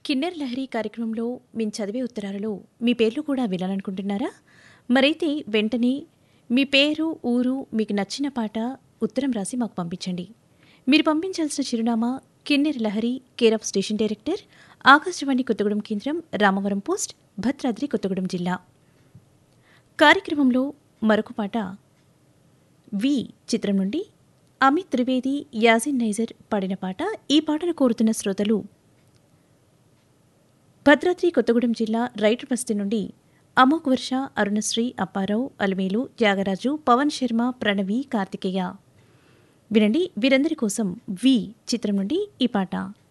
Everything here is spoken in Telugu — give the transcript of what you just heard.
కిన్నెర్ లహరి కార్యక్రమంలో మేము చదివే ఉత్తరాలలో మీ పేర్లు కూడా వినాలనుకుంటున్నారా మరైతే వెంటనే మీ పేరు ఊరు మీకు నచ్చిన పాట ఉత్తరం రాసి మాకు పంపించండి మీరు పంపించాల్సిన చిరునామా Kinnera Lahari care of station director Akashvani Kothagudem కేంద్రం రామవరం పోస్ట్ భద్రాద్రి కొత్తగూడెం జిల్లా కార్యక్రమంలో మరొక పాట వి చిత్రం నుండి అమిత్ త్రివేది యాజిన్ నైజర్ పాడిన పాట ఈ పాటను కోరుతున్న శ్రోతలు భద్రాద్రి కొత్తగూడెం జిల్లా రైటర్ బస్తీ నుండి అమోక్ వర్ష అరుణశ్రీ అప్పారావు అలమేలు త్యాగరాజు పవన్ శర్మ ప్రణవి కార్తికేయ వినండి వీరందరి కోసం వి చిత్రం నుండి ఈ పాట